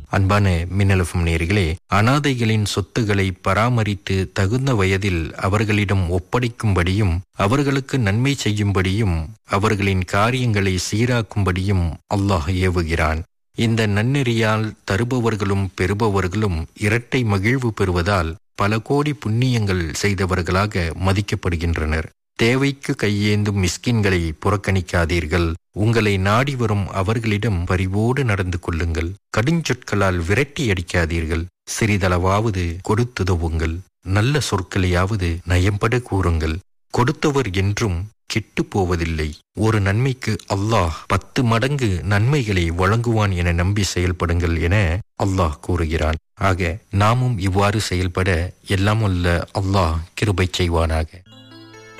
அன்பான மின்னலஃபம் நேர்களே அனாதைகளின் சொத்துக்களை பராமரித்து தகுந்த வயதில் அவர்களிடம் ஒப்படைக்கும்படியும் அவர்களுக்கு நன்மை செய்யும்படியும் அவர்களின் காரியங்களை சீராக்கும்படியும் அல்லாஹ் ஏவுகிறான் இந்த நன்னெறியால் தருபவர்களும் பெறுபவர்களும் இரட்டை மகிழ்வு பெறுவதால் பல கோடி புண்ணியங்கள் செய்தவர்களாக மதிக்கப்படுகின்றனர் தேவைக்கு கையேந்தும் மிஸ்கின்களை புறக்கணிக்காதீர்கள் உங்களை நாடி வரும் அவர்களிடம் பரிவோடு நடந்து கொள்ளுங்கள் கடுஞ்சொற்களால் விரட்டி அடிக்காதீர்கள் சிறிதளவாவது கொடுத்துதவுங்கள் நல்ல சொற்களையாவது நயம்பட கூறுங்கள் கொடுத்தவர் என்றும் கெட்டு போவதில்லை ஒரு நன்மைக்கு அல்லாஹ் பத்து மடங்கு நன்மைகளை வழங்குவான் என நம்பி செயல்படுங்கள் என அல்லாஹ் கூறுகிறான் ஆக நாமும் இவ்வாறு செயல்பட எல்லாம் உள்ள அல்லாஹ் கிருபை செய்வானாக